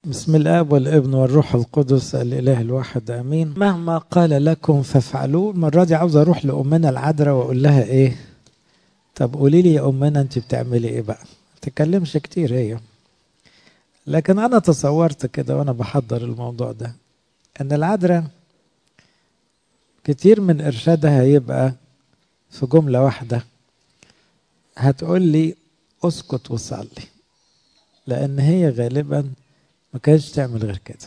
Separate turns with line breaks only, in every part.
بسم الاب والابن والروح القدس الاله الواحد امين مهما قال لكم فافعلوه المره دي عاوز اروح لامنا العذراء واقول لها ايه طب قولي لي يا امنا انت بتعملي ايه بقى ما تتكلمش كتير هي لكن انا تصورت كده وانا بحضر الموضوع ده ان العذراء كتير من ارشادها هيبقى في جمله واحده هتقول لي اسكت وصلي لان هي غالبا ما كانتش تعمل غير كده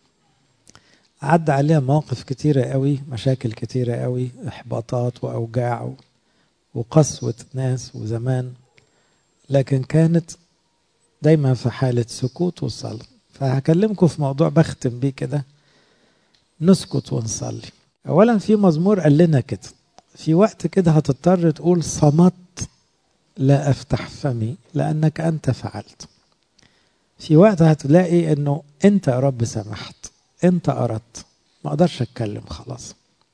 عدى عليها مواقف كتيرة قوي مشاكل كتيرة قوي إحباطات وأوجاع وقسوة ناس وزمان لكن كانت دايما في حالة سكوت وصلاة فهكلمكم في موضوع بختم بيه كده نسكت ونصلي أولا في مزمور قال لنا كده في وقت كده هتضطر تقول صمت لا أفتح فمي لأنك أنت فعلت في وقت هتلاقي انه انت يا رب سمحت انت اردت ما اقدرش اتكلم خلاص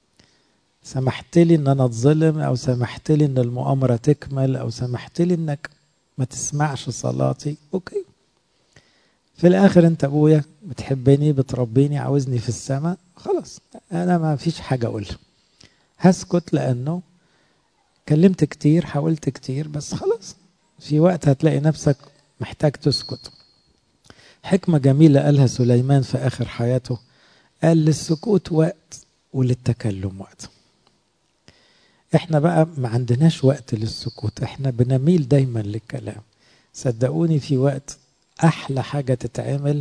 سمحت لي ان انا اتظلم او سمحت لي ان المؤامره تكمل او سمحت لي انك ما تسمعش صلاتي اوكي في الاخر انت ابويا بتحبني بتربيني عاوزني في السماء خلاص انا ما فيش حاجه اقولها هسكت لانه كلمت كتير حاولت كتير بس خلاص في وقت هتلاقي نفسك محتاج تسكت حكمة جميلة قالها سليمان في آخر حياته قال للسكوت وقت وللتكلم وقت احنا بقى ما عندناش وقت للسكوت احنا بنميل دايما للكلام صدقوني في وقت احلى حاجة تتعمل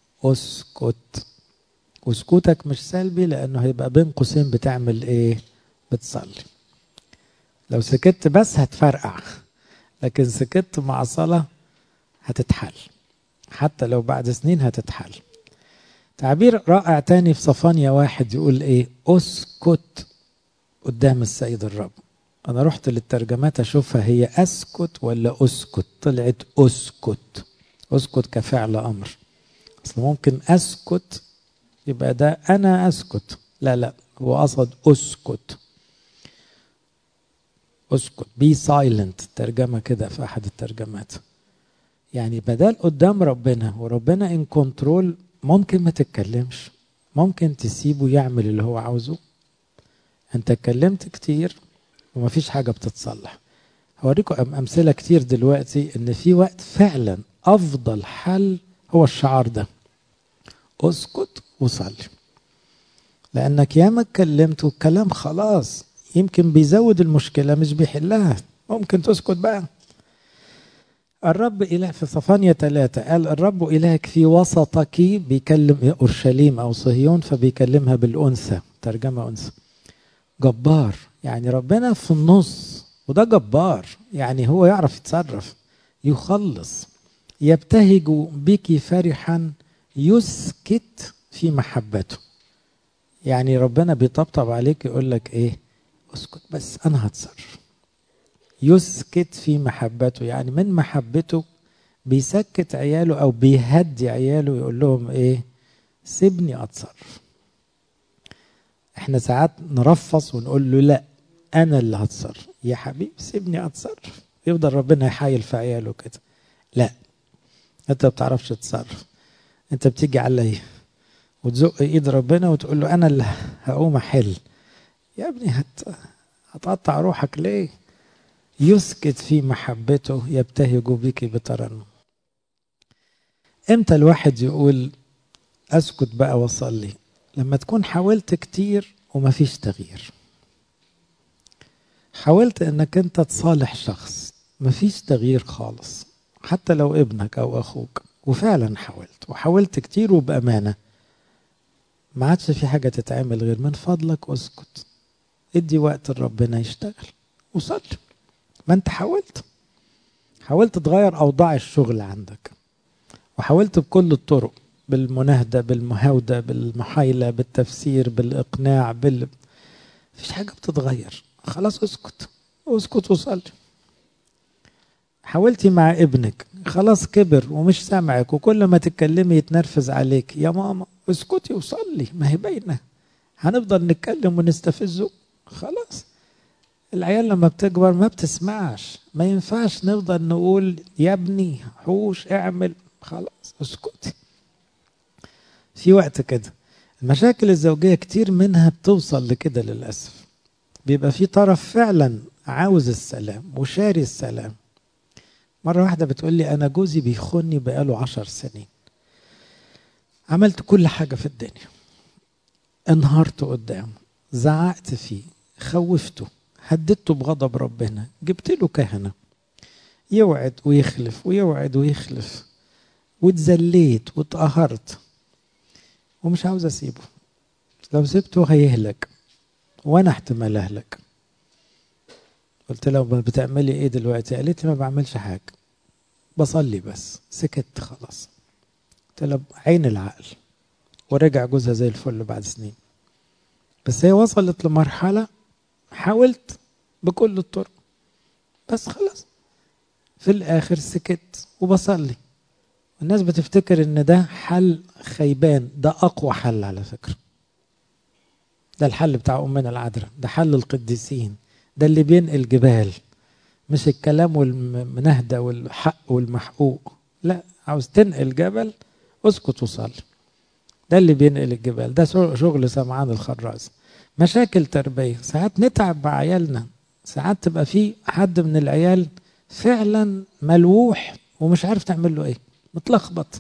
اسكت وسكوتك مش سلبي لانه هيبقى بين قوسين بتعمل ايه بتصلي لو سكت بس هتفرقع لكن سكت مع صلاة هتتحل حتى لو بعد سنين هتتحل تعبير رائع تاني في صفانيا واحد يقول ايه اسكت قدام السيد الرب انا رحت للترجمات اشوفها هي اسكت ولا اسكت طلعت اسكت اسكت كفعل امر اصل ممكن اسكت يبقى ده انا اسكت لا لا هو قصد اسكت اسكت بي سايلنت ترجمه كده في احد الترجمات يعني بدل قدام ربنا وربنا ان كنترول ممكن ما تتكلمش ممكن تسيبه يعمل اللي هو عاوزه انت اتكلمت كتير ومفيش حاجه بتتصلح هوريكم امثله كتير دلوقتي ان في وقت فعلا افضل حل هو الشعار ده اسكت وصلي لانك ياما اتكلمت والكلام خلاص يمكن بيزود المشكله مش بيحلها ممكن تسكت بقى الرب إله في صفانيا ثلاثة قال الرب إلهك في وسطك بيكلم أورشليم أو صهيون فبيكلمها بالأنثى ترجمة أنثى جبار يعني ربنا في النص وده جبار يعني هو يعرف يتصرف يخلص يبتهج بك فرحا يسكت في محبته يعني ربنا بيطبطب عليك يقول لك ايه اسكت بس انا هتصرف يسكت في محبته يعني من محبته بيسكت عياله او بيهدي عياله يقول لهم ايه سيبني اتصرف احنا ساعات نرفص ونقول له لا انا اللي هتصرف يا حبيبي سيبني اتصرف يفضل ربنا يحايل في عياله كده لا انت ما بتعرفش تتصرف انت بتيجي عليا وتزق ايد ربنا وتقول له انا اللي هقوم احل يا ابني هت... هتقطع روحك ليه يسكت في محبته يبتهج بك بترنم امتى الواحد يقول اسكت بقى واصلي لما تكون حاولت كتير ومفيش تغيير حاولت انك انت تصالح شخص مفيش تغيير خالص حتى لو ابنك او اخوك وفعلا حاولت وحاولت كتير وبامانه ما عادش في حاجه تتعمل غير من فضلك اسكت ادي وقت لربنا يشتغل وصلي ما انت حاولت حاولت تغير اوضاع الشغل عندك وحاولت بكل الطرق بالمناهدة بالمهاودة بالمحايلة بالتفسير بالإقناع بال مفيش حاجة بتتغير خلاص اسكت اسكت وصلي حاولتي مع ابنك خلاص كبر ومش سامعك وكل ما تتكلمي يتنرفز عليك يا ماما اسكتي وصلي ما هي باينة هنفضل نتكلم ونستفزه خلاص العيال لما بتكبر ما بتسمعش ما ينفعش نفضل نقول يا ابني حوش اعمل خلاص اسكتي في وقت كده المشاكل الزوجية كتير منها بتوصل لكده للأسف بيبقى في طرف فعلا عاوز السلام وشاري السلام مرة واحدة بتقول لي أنا جوزي بيخوني بقاله عشر سنين عملت كل حاجة في الدنيا انهارت قدامه زعقت فيه خوفته هددته بغضب ربنا جبت له كهنة يوعد ويخلف ويوعد ويخلف واتذليت واتقهرت ومش عاوز اسيبه لو سبته هيهلك وانا احتمال اهلك قلت لها بتعملي ايه دلوقتي قالت لي ما بعملش حاجه بصلي بس سكت خلاص قلت لها عين العقل ورجع جوزها زي الفل بعد سنين بس هي وصلت لمرحله حاولت بكل الطرق بس خلاص في الاخر سكت وبصلي الناس بتفتكر ان ده حل خيبان ده اقوى حل على فكره ده الحل بتاع امنا العذراء ده حل القديسين ده اللي بينقل جبال مش الكلام والمنهدة والحق والمحقوق لا عاوز تنقل جبل اسكت وصلي ده اللي بينقل الجبال ده شغل سمعان الخراز مشاكل تربية ساعات نتعب مع عيالنا ساعات تبقى في حد من العيال فعلا ملوح ومش عارف تعمل له ايه متلخبط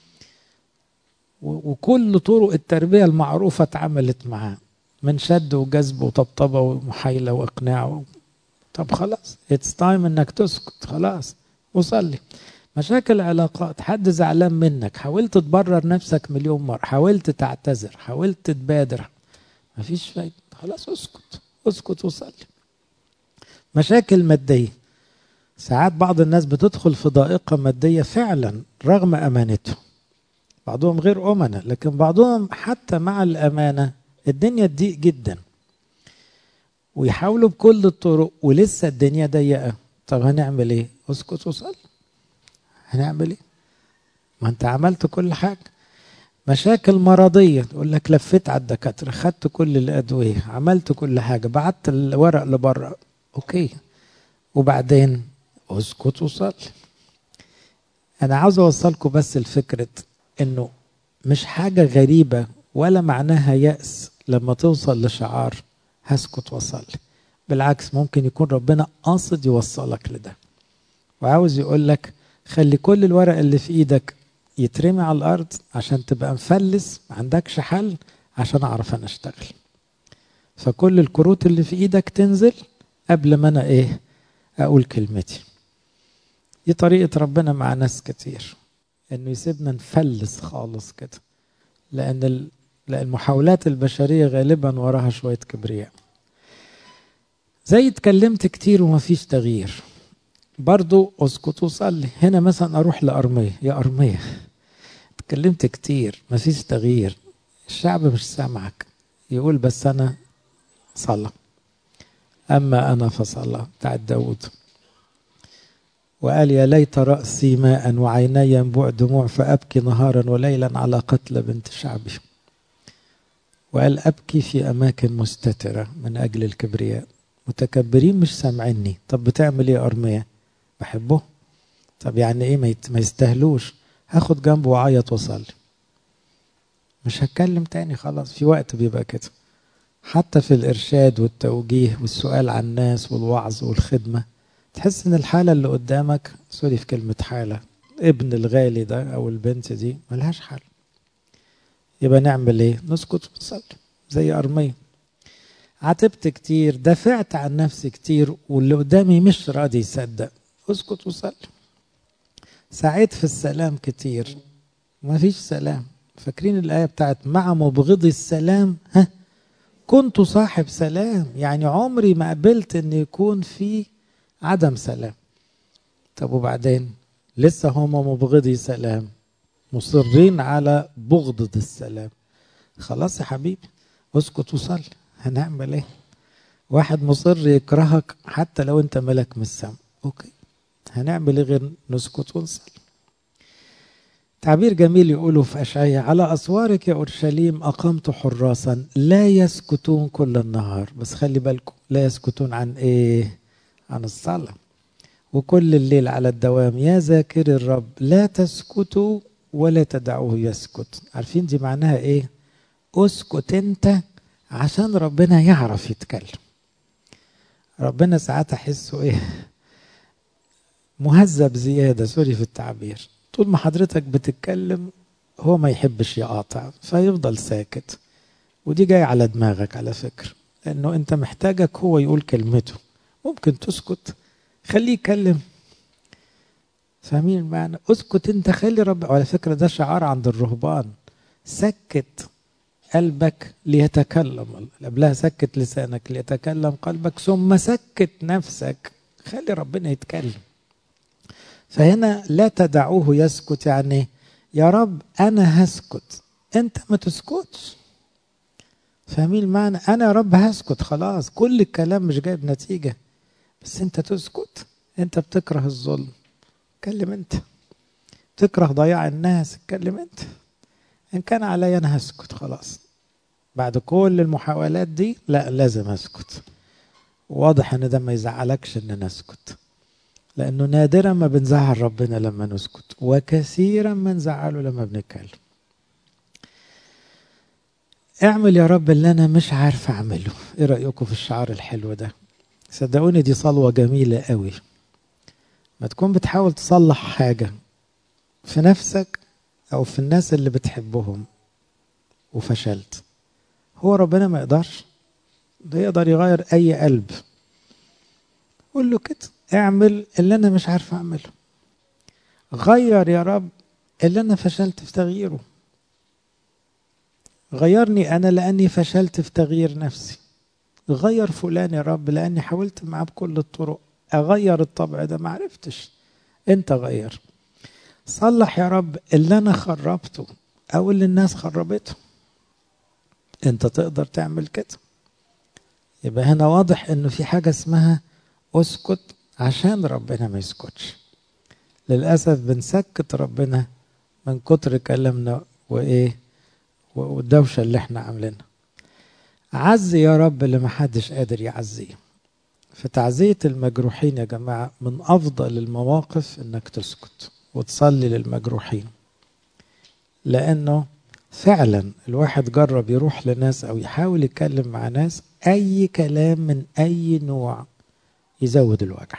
وكل طرق التربية المعروفة اتعملت معاه من شد وجذب وطبطبة ومحايلة وإقناع طب خلاص اتس تايم انك تسكت خلاص وصلي مشاكل علاقات حد زعلان منك حاولت تبرر نفسك مليون مرة حاولت تعتذر حاولت تبادر مفيش فايدة خلاص اسكت اسكت وصلي مشاكل مادية ساعات بعض الناس بتدخل في ضائقة مادية فعلا رغم أمانته بعضهم غير أمنة لكن بعضهم حتى مع الأمانة الدنيا تضيق جدا ويحاولوا بكل الطرق ولسه الدنيا ضيقة طب هنعمل ايه اسكت وصلي هنعمل ايه ما انت عملت كل حاجة مشاكل مرضية تقول لك لفيت على الدكاترة خدت كل الأدوية عملت كل حاجة بعت الورق لبره أوكي وبعدين اسكت وصلي أنا عاوز أوصلكم بس الفكرة إنه مش حاجة غريبة ولا معناها يأس لما توصل لشعار هسكت وصلي بالعكس ممكن يكون ربنا قاصد يوصلك لده وعاوز يقول لك خلي كل الورق اللي في ايدك يترمي على الارض عشان تبقى مفلس ما عندكش حل عشان اعرف انا اشتغل فكل الكروت اللي في ايدك تنزل قبل ما انا ايه اقول كلمتي دي طريقة ربنا مع ناس كتير انه يسيبنا نفلس خالص كده لان لان المحاولات البشرية غالبا وراها شوية كبرياء زي اتكلمت كتير ومفيش تغيير برضو اسكت وصلي هنا مثلا اروح لارميه يا ارميه اتكلمت كتير مفيش تغيير الشعب مش سامعك يقول بس انا صلى اما انا فصلى بتاعت داود وقال يا ليت رأسي ماء وعيني ينبوع دموع فأبكي نهارا وليلا على قتل بنت شعبي وقال أبكي في أماكن مستترة من أجل الكبرياء متكبرين مش سامعيني طب بتعمل ايه أرمية بحبه طب يعني ايه ما يستاهلوش هاخد جنبه واعيط واصلي مش هتكلم تاني خلاص في وقت بيبقى كده حتى في الإرشاد والتوجيه والسؤال عن الناس والوعظ والخدمة تحس إن الحالة اللي قدامك سوري في كلمة حالة ابن الغالي ده أو البنت دي ملهاش حل يبقى نعمل إيه؟ نسكت ونصلي زي أرمية عاتبت كتير دافعت عن نفسي كتير واللي قدامي مش راضي يصدق اسكت وصلي سعيت في السلام كتير ما فيش سلام فاكرين الآية بتاعت مع مبغضي السلام ها كنت صاحب سلام يعني عمري ما قبلت ان يكون في عدم سلام طب وبعدين لسه هم مبغضي سلام مصرين على بغضة السلام خلاص يا حبيبي اسكت وصلي هنعمل ايه واحد مصر يكرهك حتى لو انت ملك من السماء اوكي هنعمل ايه غير نسكت ونصلي تعبير جميل يقوله في أشعية على أسوارك يا أورشليم أقمت حراسا لا يسكتون كل النهار بس خلي بالكم لا يسكتون عن إيه عن الصلاة وكل الليل على الدوام يا ذاكر الرب لا تسكتوا ولا تدعوه يسكت عارفين دي معناها ايه اسكت انت عشان ربنا يعرف يتكلم ربنا ساعات احسه ايه مهذب زيادة سوري في التعبير طول ما حضرتك بتتكلم هو ما يحبش يقاطع فيفضل ساكت ودي جاية على دماغك على فكرة لأنه أنت محتاجك هو يقول كلمته ممكن تسكت خليه يتكلم فاهمين المعنى اسكت انت خلي رب على فكرة ده شعار عند الرهبان سكت قلبك ليتكلم قبلها سكت لسانك ليتكلم قلبك ثم سكت نفسك خلي ربنا يتكلم فهنا لا تدعوه يسكت يعني يا رب انا هسكت انت ما تسكتش فاهمين المعنى انا يا رب هسكت خلاص كل الكلام مش جايب نتيجه بس انت تسكت انت بتكره الظلم اتكلم انت تكره ضياع الناس اتكلم انت ان كان عليا انا هسكت خلاص بعد كل المحاولات دي لا لازم اسكت واضح ان ده ما يزعلكش ان نسكت لانه نادرا ما بنزعل ربنا لما نسكت وكثيرا ما نزعله لما بنتكلم اعمل يا رب اللي انا مش عارف اعمله ايه رايكم في الشعار الحلو ده صدقوني دي صلوه جميله قوي ما تكون بتحاول تصلح حاجه في نفسك او في الناس اللي بتحبهم وفشلت هو ربنا ما يقدرش ده يقدر يغير اي قلب قول له كده اعمل اللي انا مش عارف اعمله غير يا رب اللي انا فشلت في تغييره غيرني انا لاني فشلت في تغيير نفسي غير فلان يا رب لاني حاولت معاه بكل الطرق اغير الطبع ده ما عرفتش انت غير صلح يا رب اللي انا خربته او اللي الناس خربته انت تقدر تعمل كده يبقى هنا واضح انه في حاجه اسمها اسكت عشان ربنا ما يسكتش للاسف بنسكت ربنا من كتر كلامنا وايه والدوشه اللي احنا عاملينها عزي يا رب اللي ما حدش قادر يعزيه في تعزية المجروحين يا جماعة من أفضل المواقف إنك تسكت وتصلي للمجروحين لأنه فعلا الواحد جرب يروح لناس أو يحاول يتكلم مع ناس أي كلام من أي نوع يزود الوجع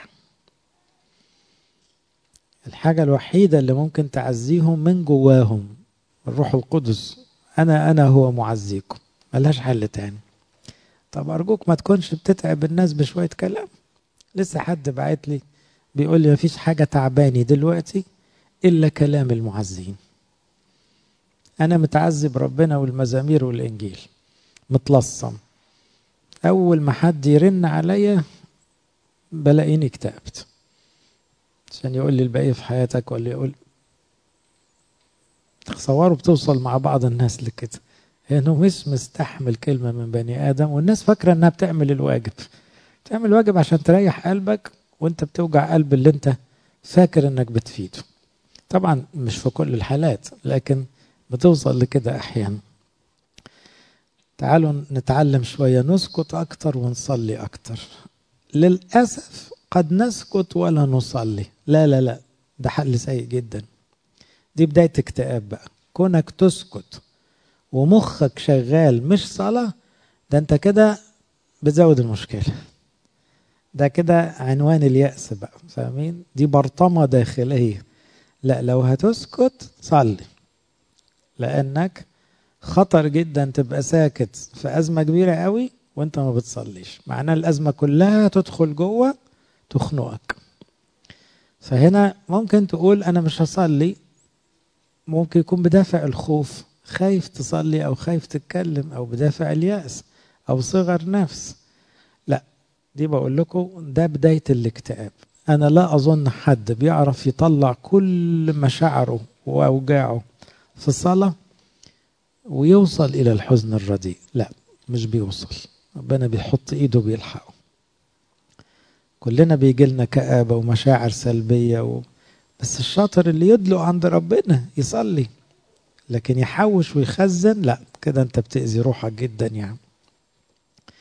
الحاجة الوحيدة اللي ممكن تعزيهم من جواهم الروح القدس أنا أنا هو معزيكم ملهاش حل تاني طب أرجوك ما تكونش بتتعب الناس بشوية كلام لسه حد بعت لي بيقول لي مفيش حاجة تعباني دلوقتي إلا كلام المعزين أنا متعذب بربنا والمزامير والإنجيل متلصم أول ما حد يرن عليا بلاقيني اكتئبت عشان يقول لي الباقي في حياتك ولا يقول تصوروا بتوصل مع بعض الناس لكده انه مش مستحمل كلمه من بني ادم والناس فاكره انها بتعمل الواجب تعمل الواجب عشان تريح قلبك وانت بتوجع قلب اللي انت فاكر انك بتفيده طبعا مش في كل الحالات لكن بتوصل لكده احيانا تعالوا نتعلم شويه نسكت اكتر ونصلي اكتر للاسف قد نسكت ولا نصلي لا لا لا ده حل سيء جدا دي بدايه اكتئاب بقى كونك تسكت ومخك شغال مش صلاة ده انت كده بتزود المشكلة ده كده عنوان اليأس بقى فاهمين دي برطمة داخلية لا لو هتسكت صلي لأنك خطر جدا تبقى ساكت في أزمة كبيرة قوي وانت ما بتصليش معناه الأزمة كلها تدخل جوه تخنقك فهنا ممكن تقول أنا مش هصلي ممكن يكون بدافع الخوف خايف تصلي او خايف تتكلم او بدافع اليأس او صغر نفس لا دي بقول لكم ده بداية الاكتئاب انا لا اظن حد بيعرف يطلع كل مشاعره واوجاعه في الصلاة ويوصل الى الحزن الرديء لا مش بيوصل ربنا بيحط ايده بيلحقه كلنا بيجي لنا كآبة ومشاعر سلبية و... بس الشاطر اللي يدلق عند ربنا يصلي لكن يحوش ويخزن لا كده انت بتأذي روحك جدا يعني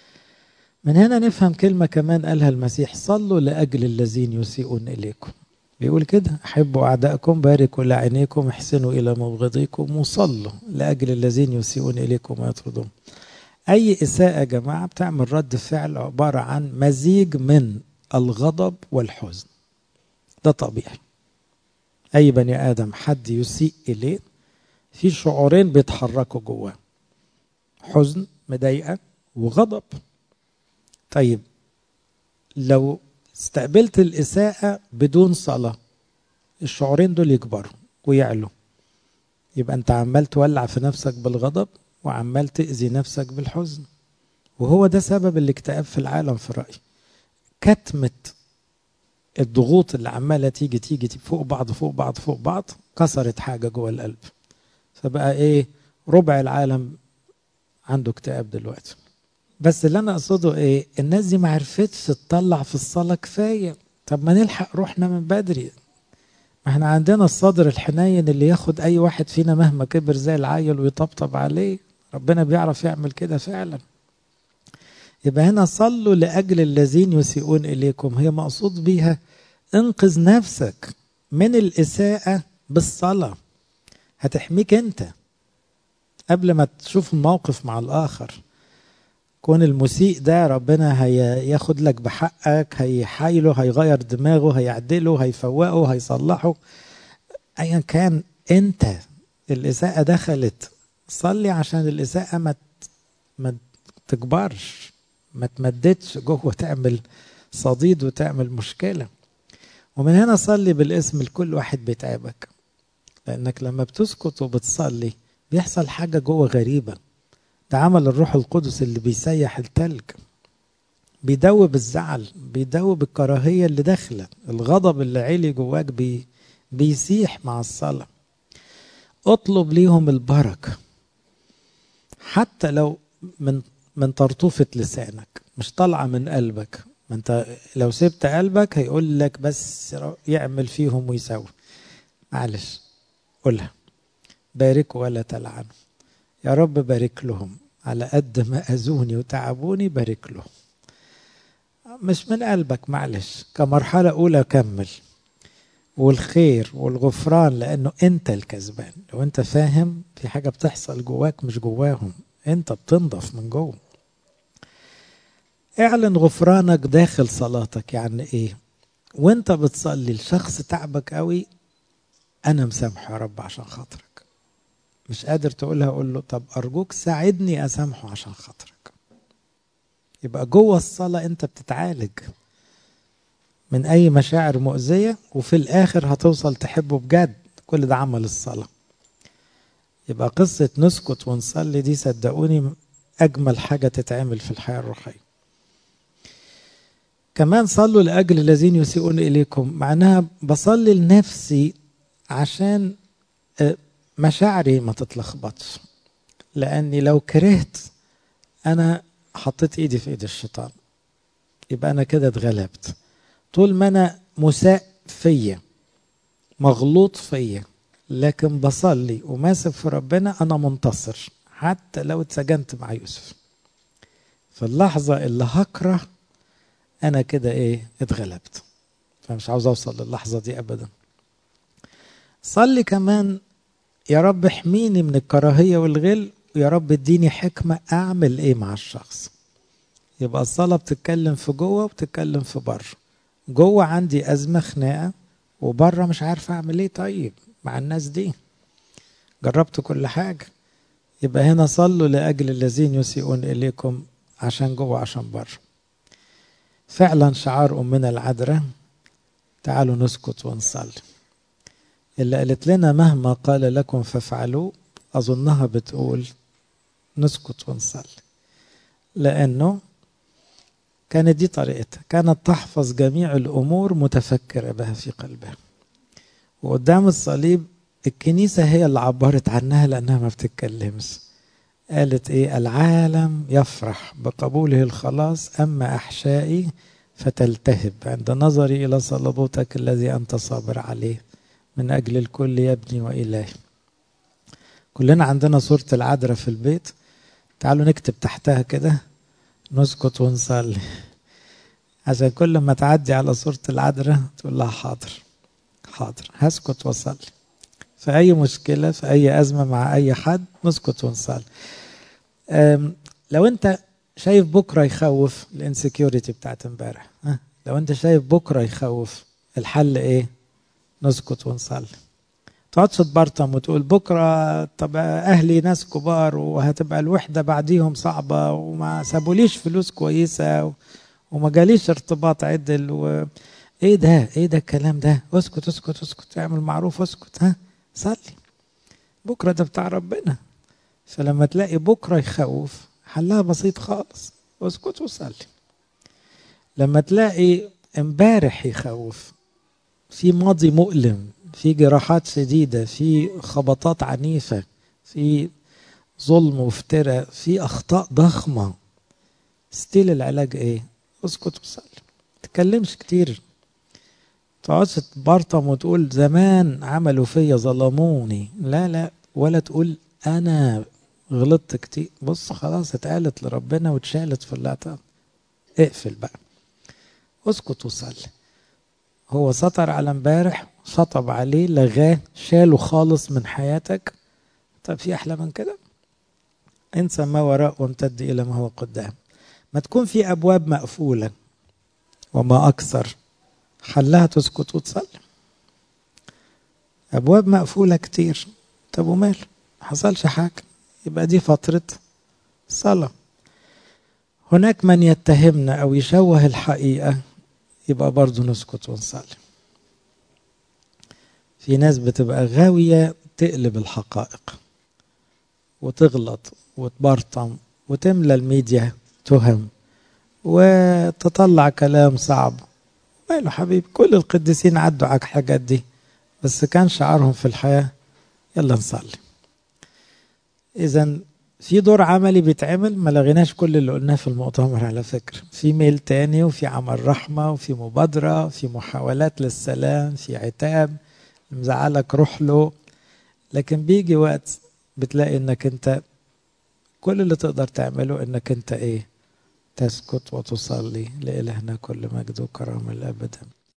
من هنا نفهم كلمة كمان قالها المسيح صلوا لأجل الذين يسيئون إليكم بيقول كده أحبوا أعدائكم باركوا لعينيكم احسنوا إلى مبغضيكم وصلوا لأجل الذين يسيئون إليكم ويطردون أي إساءة يا جماعة بتعمل رد فعل عبارة عن مزيج من الغضب والحزن ده طبيعي أي بني آدم حد يسيء إليه في شعورين بيتحركوا جواه حزن مضايقة وغضب طيب لو استقبلت الإساءة بدون صلاة الشعورين دول يكبروا ويعلوا يبقى أنت عمال تولع في نفسك بالغضب وعمال تأذي نفسك بالحزن وهو ده سبب الاكتئاب في العالم في رأيي كتمة الضغوط اللي عمالة تيجي تيجي فوق بعض فوق بعض فوق بعض كسرت حاجة جوه القلب فبقى ايه ربع العالم عنده اكتئاب دلوقتي بس اللي انا اقصده ايه الناس دي ما عرفتش تطلع في الصلاة كفاية طب ما نلحق روحنا من بدري ما احنا عندنا الصدر الحنين اللي ياخد اي واحد فينا مهما كبر زي العيل ويطبطب عليه ربنا بيعرف يعمل كده فعلا يبقى هنا صلوا لأجل الذين يسيئون إليكم هي مقصود بيها انقذ نفسك من الإساءة بالصلاة هتحميك أنت قبل ما تشوف الموقف مع الآخر كون المسيء ده ربنا هياخد لك بحقك هيحايله هيغير دماغه هيعدله هيفوقه هيصلحه ايا كان انت الاساءه دخلت صلي عشان الاساءه ما ما تكبرش ما تمددش جوه تعمل صديد وتعمل مشكله ومن هنا صلي بالاسم لكل واحد بيتعبك لانك لما بتسكت وبتصلي بيحصل حاجه جوه غريبه ده عمل الروح القدس اللي بيسيح التلج بيدوب الزعل بيدوب الكراهية اللي داخلة الغضب اللي عالي جواك بي بيسيح مع الصلاة اطلب ليهم البركة حتى لو من من طرطوفة لسانك مش طالعة من قلبك ما انت لو سبت قلبك هيقول لك بس يعمل فيهم ويسوي معلش قولها باركوا ولا تلعنوا يا رب بارك لهم على قد ما أذوني وتعبوني بارك لهم مش من قلبك معلش كمرحلة أولى كمل والخير والغفران لأنه أنت الكسبان لو أنت فاهم في حاجة بتحصل جواك مش جواهم أنت بتنضف من جوه اعلن غفرانك داخل صلاتك يعني ايه وانت بتصلي الشخص تعبك قوي انا مسامحه يا رب عشان خاطرك مش قادر تقولها اقول له طب ارجوك ساعدني اسامحه عشان خاطرك يبقى جوه الصلاه انت بتتعالج من اي مشاعر مؤذيه وفي الاخر هتوصل تحبه بجد كل ده عمل الصلاه يبقى قصه نسكت ونصلي دي صدقوني اجمل حاجه تتعمل في الحياه الروحيه كمان صلوا لاجل الذين يسيئون اليكم معناها بصلي لنفسي عشان مشاعري ما تتلخبطش لاني لو كرهت انا حطيت ايدي في ايد الشيطان يبقى انا كده اتغلبت طول ما انا مساء فيا مغلوط فيا لكن بصلي وماسك في ربنا انا منتصر حتى لو اتسجنت مع يوسف في اللحظة اللي هكره انا كده ايه اتغلبت فمش عاوز اوصل للحظة دي ابدا صلي كمان يا رب احميني من الكراهية والغل ويا رب اديني حكمة اعمل ايه مع الشخص يبقى الصلاة بتتكلم في جوه وبتتكلم في بره جوه عندي أزمة خناقة وبره مش عارف أعمل إيه طيب مع الناس دي جربت كل حاجة يبقى هنا صلوا لأجل الذين يسيئون إليكم عشان جوه عشان بره فعلا شعار أمنا العذراء تعالوا نسكت ونصلي اللي قالت لنا مهما قال لكم فافعلوا أظنها بتقول نسكت ونصلي لأنه كانت دي طريقتها كانت تحفظ جميع الأمور متفكرة بها في قلبها وقدام الصليب الكنيسة هي اللي عبرت عنها لأنها ما بتتكلمش قالت إيه العالم يفرح بقبوله الخلاص أما أحشائي فتلتهب عند نظري إلى صلبوتك الذي أنت صابر عليه من أجل الكل يا ابني وإلهي كلنا عندنا صورة العذراء في البيت تعالوا نكتب تحتها كده نسكت ونصلي عشان كل ما تعدي على صورة العذراء تقول لها حاضر حاضر هسكت واصلي في اي مشكله في اي ازمه مع اي حد نسكت ونصلي لو انت شايف بكره يخوف الانسكيورتي بتاعت امبارح لو انت شايف بكره يخوف الحل ايه نسكت ونصلي تقعدش تبرطم وتقول بكره طب اهلي ناس كبار وهتبقى الوحده بعديهم صعبه وما سابوليش فلوس كويسه وما جاليش ارتباط عدل و... ايه ده ايه ده الكلام ده اسكت اسكت اسكت اعمل معروف اسكت ها صلي بكره ده بتاع ربنا فلما تلاقي بكره يخوف حلها بسيط خالص اسكت وصلي لما تلاقي امبارح يخوف في ماضي مؤلم في جراحات شديدة في خبطات عنيفة في ظلم وافتراء في أخطاء ضخمة ستيل العلاج إيه؟ اسكت وصلي تكلمش كتير تقعدش تبرطم وتقول زمان عملوا فيا ظلموني لا لا ولا تقول أنا غلطت كتير بص خلاص اتقالت لربنا واتشالت في اللقطة اقفل بقى اسكت وصلي هو سطر على امبارح شطب عليه لغاه شاله خالص من حياتك طب في احلى من كده انسى ما وراء وامتد الى ما هو قدام ما تكون في ابواب مقفوله وما اكثر حلها تسكت وتصلي ابواب مقفوله كتير طب ومال ما حصلش حاجه يبقى دي فتره صلاه هناك من يتهمنا او يشوه الحقيقه يبقى برضه نسكت ونصلي في ناس بتبقى غاوية تقلب الحقائق وتغلط وتبرطم وتملى الميديا تهم وتطلع كلام صعب ماله حبيبي كل القديسين عدوا على الحاجات دي بس كان شعارهم في الحياة يلا نصلي إذا في دور عملي بيتعمل ما لغيناش كل اللي قلناه في المؤتمر على فكرة في ميل تاني وفي عمل رحمة وفي مبادرة في محاولات للسلام في عتاب مزعلك روح له لكن بيجي وقت بتلاقي انك انت كل اللي تقدر تعمله انك انت ايه تسكت وتصلي لإلهنا كل مجد وكرامة الأبد